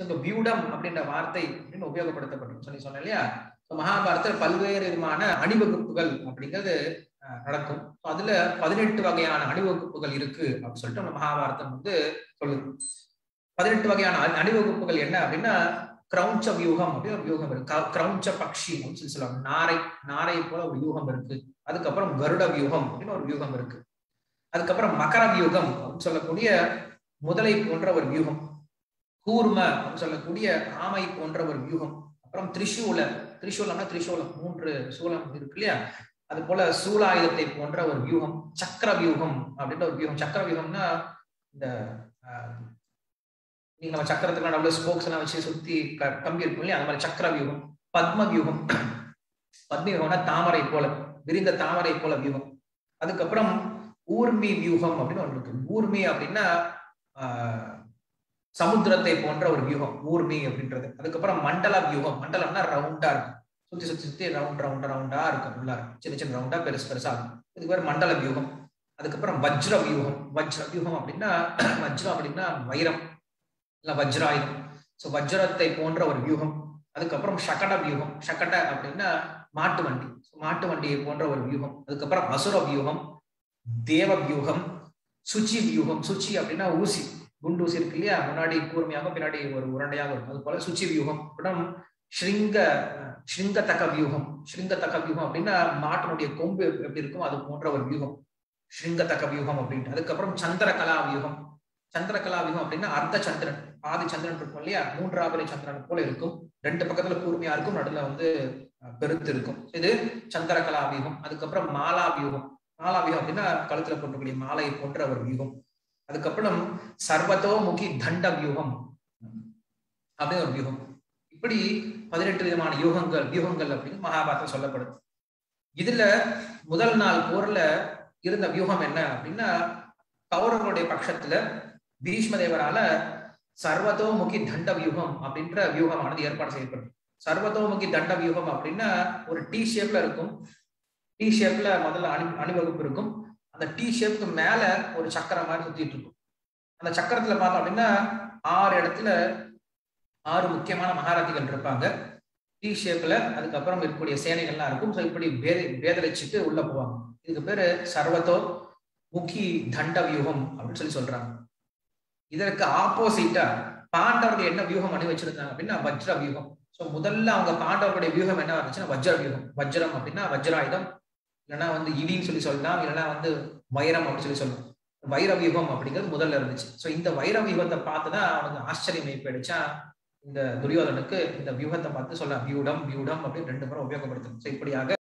இந்த வியூடம் அப்படின்ற வார்த்தை அப்படின்னு உபயோகப்படுத்தப்படும் சொல்லி சொன்னேன் இல்லையா So, மகாபாரதத்தில் பல்வேறு விதமான அணிவகுப்புகள் அப்படிங்கிறது அஹ், நடக்கும் So, அதுல பதினெட்டு வகையான அணிவகுப்புகள் இருக்கு அப்படின்னு சொல்லிட்டு நம்ம மகாபாரதம் வந்து சொல்லுது பதினெட்டு வகையான அணி- அணிவகுப்புகள் என்ன அப்படின்னா கிரௌஞ்ச வியூகம் அப்படின்னு ஒரு வியூகம் இருக்கு க- கிரௌஞ்ச பக்ஷி அப்படின்னு சொல்லி சொல்லுவாங்க நாரை நாரை போல ஒரு வியூகம் இருக்கு அதுக்கப்புறம் கருட வியூகம் அப்படின்னு ஒரு வியூகம் இருக்கு அதுக்கப்புறம் மகர வியூகம் அப்படின்னு சொல்லக்கூடிய முதலை போன்ற ஒரு வியூகம் கூர்ம அப்படின்னு சொல்லக்கூடிய ஆமை போன்ற ஒரு வியூகம் அப்புறம் திரிசூல திரிசூலம்னா திரிசூலம் மூன்று சூலம் இருக்கு இல்லையா அது போல சூலாயுதத்தை போன்ற ஒரு வியூகம் சக்கர வியூகம் அப்படின்ற ஒரு வியூகம் சக்கர வியூகம்னா இந்த ஆஹ், நீங்க நம்ம சக்கரத்துக்கு நடுவில் ஸ்போக்ஸ் எல்லாம் வச்சு சுத்தி க- கம்பி இருக்கும் இல்லையா அந்த மாதிரி சக்கர வியூகம் பத்ம வியூகம் பத்ம வியூகம்னா தாமரை போல விரிந்த தாமரை போல வியூகம் அதுக்கப்புறம் ஊர்மி வியூகம் அப்படின்னு ஒன்று இருக்கு ஊர்மி அப்படின்னா ஆஹ், சமுத்திரத்தை போன்ற ஒரு வியூகம் ஊர்மி அப்படின்றது அதுக்கப்புறம் மண்டல வியூகம் மண்டலம்னா ரவுண்டா இருக்கும் சுத்தி சுத்தி சுத்தி ரவுண்ட் ரவுண்ட் ரவுண்டா இருக்கும் உள்ளார சின்ன சின்ன ரவுண்டா பெருசு பெருசா இருக்கும் இதுக்கு பேர் மண்டல வியூகம் அதுக்கப்புறம் வஜ்ர வியூகம் வஜ்ர வியூகம் அப்படின்னா வஜ்ரம் அப்படின்னா வைரம் இல்ல வஜ்ராயுதம் ஸோ வஜ்ரத்தை போன்ற ஒரு வியூகம் அதுக்கப்புறம் ஷகட வியூகம் ஷகட அப்படின்னா மாட்டு வண்டி So, மாட்டு வண்டியை போன்ற ஒரு வியூகம் அதுக்கப்புறம் அசுர வியூகம் தேவ வியூகம் சுச்சி வியூகம் சுச்சி அப்படின்னா ஊசி குண்டு ஊசி இருக்கு இல்லையா முன்னாடி கூர்மையாக பின்னாடி ஒரு உருண்டையாக இருக்கும் அது போல சுச்சி வியூகம் அப்புறம் ஸ்ருங்க ஸ்ருங்கத்தக்க வியூகம் ஸ்ருங்கத்தக்க வியூகம் அப்படின்னா மாட்டினுடைய கொம்பு எப்படி இருக்கும் அது போன்ற ஒரு வியூகம் ஸ்ருங்கத்தக்க வியூகம் அப்படின்ட்டு அதுக்கப்புறம் சந்திரகலா வியூகம் சந்திரகலா வியூகம் அப்படின்னா அர்த்த சந்திரன் பாதி சந்திரன் இருக்கும் இல்லையா மூன்றாவது சந்திரன் போல இருக்கும் ரெண்டு பக்கத்துல கூர்மையா இருக்கும் நடுவுல வந்து அஹ், பெருத்து இருக்கும் இது சந்திரகலா வியூகம் அதுக்கப்புறம் மாலா வியூகம் மாலா வியூகம் அப்படின்னா கழுத்துல போட்டக்கூடிய மாலை போன்ற ஒரு வியூகம் அதுக்கப்புறம் சர்வதோமுகி தண்ட வியூகம் அப்படின்னு ஒரு வியூகம் இப்படி பதினெட்டு விதமான யூகங்கள் வியூகங்கள் அப்படின்னு மகாபாரதம் சொல்லப்படுது இதுல முதல் நாள் போர்ல இருந்த வியூகம் என்ன அப்படின்னா கௌரவர்களுடைய பட்சத்துல பீஷ்ம தேவரால சர்வதோமுகி தண்ட வியூகம் அப்படின்ற வியூகமானது ஏற்பாடு செய்யப்படும் சர்வதோமுகி தண்ட வியூகம் அப்படின்னா ஒரு டி ஷேப்ல இருக்கும் டி ஷேப்ல முதல்ல அணி அணிவகுப்பு இருக்கும் அந்த டி ஷேப்புக்கு மேல ஒரு சக்கரம் மாதிரி சுத்திட்டு இருக்கும் அந்த சக்கரத்துல பார்த்தோம் அப்படின்னா ஆறு இடத்துல ஆறு முக்கியமான மகாரதிகள் இருப்பாங்க டி ஷேப்ல அதுக்கப்புறம் இருக்கக்கூடிய சேனைகள்லாம் இருக்கும் ஸோ இப்படி பேத பேதலிச்சுட்டு உள்ள போவாங்க இதுக்கு பேரு சர்வதோ முக்கி தண்ட வியூகம் அப்படின்னு சொல்லி சொல்றாங்க இதற்கு ஆப்போசிட்டா பாண்டவர்கள் என்ன வியூகம் அணி வச்சிருந்தாங்க அப்படின்னா வஜ்ர வியூகம் ஸோ முதல்ல அவங்க பாண்டவர்களுடைய வியூகம் என்ன இருந்துச்சுன்னா வஜ்ர வியூகம் வஜ்ரம் அப்படின்னா வஜ்ராயுதம் இல்லைன்னா வந்து இடின்னு சொல்லி சொல்லலாம் இல்லைன்னா வந்து வைரம் அப்படின்னு சொல்லி சொல்லலாம் வைர வியூகம் அப்படிங்கிறது முதல்ல இருந்துச்சு ஸோ இந்த வைர வியூகத்தை பார்த்துதான் அவனுக்கு ஆச்சரியம் போயிடுச்சா இந்த துரியோதனுக்கு இந்த வியூகத்தை பார்த்து சொல்ல வியூடம் வியூடம் அப்படின்னு ரெண்டு முறை உபயோகப்படுத்தணும் ஸோ இப்படியாக